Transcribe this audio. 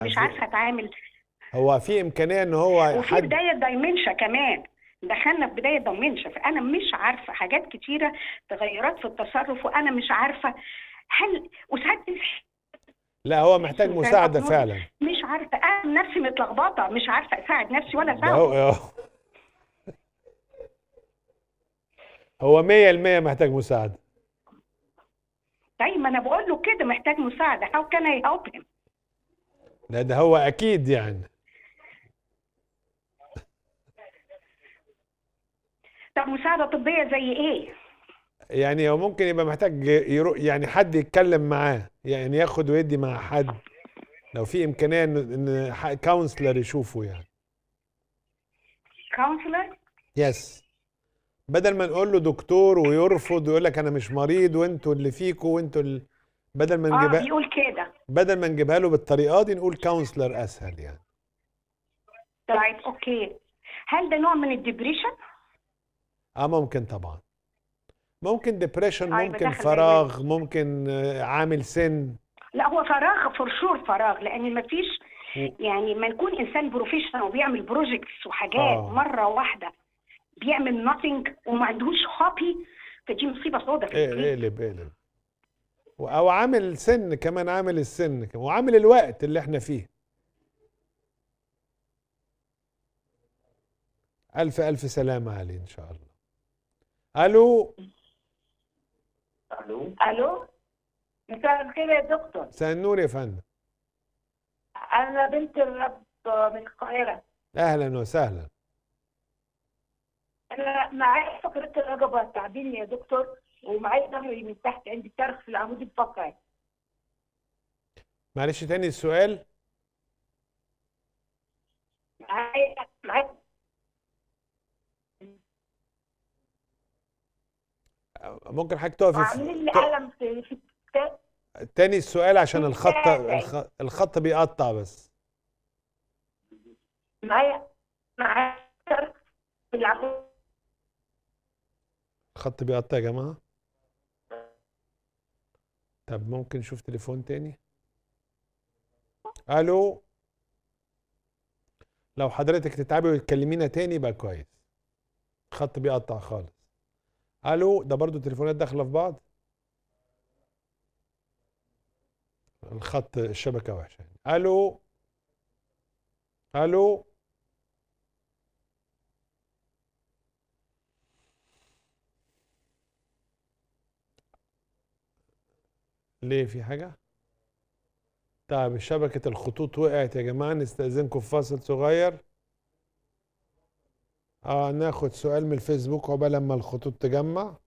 مش في- عارفه اتعامل هو في امكانيه ان هو وفي حد بدايه دايمنشا كمان دخلنا في بدايه دايمنشا فانا مش عارفه حاجات كتيره تغيرات في التصرف وانا مش عارفه هل وساعات لا هو محتاج زي مساعده الأطنان. فعلا مش عارفه انا نفسي متلخبطه مش عارفه اساعد نفسي ولا ده اساعده هو هو 100% محتاج مساعده طيب ما انا بقول له كده محتاج مساعده how can I help him لا ده هو اكيد يعني طب مساعده طبيه زي ايه يعني هو ممكن يبقى محتاج يرو يعني حد يتكلم معاه يعني ياخد ويدي مع حد لو في امكانيه ان ان كونسلر يشوفه يعني كونسلر يس بدل ما نقول له دكتور ويرفض ويقول لك انا مش مريض وانتوا اللي فيكوا وانتوا اللي بدل ما اه نجيبها بيقول كده بدل ما نجيبها له بالطريقه دي نقول كونسلر اسهل يعني طيب اوكي هل ده نوع من الدبريشن اه ممكن طبعا ممكن ديبريشن أيوة، ممكن دخل زي فراغ ممكن آه، عامل سن لا هو فراغ فور شور فراغ لان ما فيش و- يعني ما يكون انسان بروفيشنال وبيعمل بروجكتس وحاجات آه. مره واحده بيعمل نوثينج وما عندهوش هوبي فدي مصيبه سوداء في ايه البيت اقلب اقلب و- او عامل سن كمان عامل السن كمان وعامل الوقت اللي احنا فيه الف الف سلامة عليه ان شاء الله الو الو الو مساء الخير يا دكتور مساء النور يا فندم انا بنت الرب من القاهره اهلا وسهلا انا معايا فقره الرقبه تعبيني يا دكتور ومعايا ظهري من تحت عندي شرخ في العمود الفقري معلش تاني السؤال معايا معايا ممكن حضرتك تقف وعاملين لي في الم في في الكتاب تاني السؤال عشان الخط تاني. الخ- الخط بيقطع بس معايا معايا شرخ في العمود الخط بيقطع يا جماعة طب ممكن نشوف تليفون تاني الو لو حضرتك تتعبي وتكلمينا تاني يبقى كويس الخط بيقطع خالص الو ده برضو تليفونات داخله في بعض الخط الشبكه وحشه يعني. الو الو ليه في حاجة؟ طيب شبكة الخطوط وقعت يا جماعة نستأذنكم في فاصل صغير اه ناخد سؤال من الفيسبوك عقبال لما الخطوط تجمع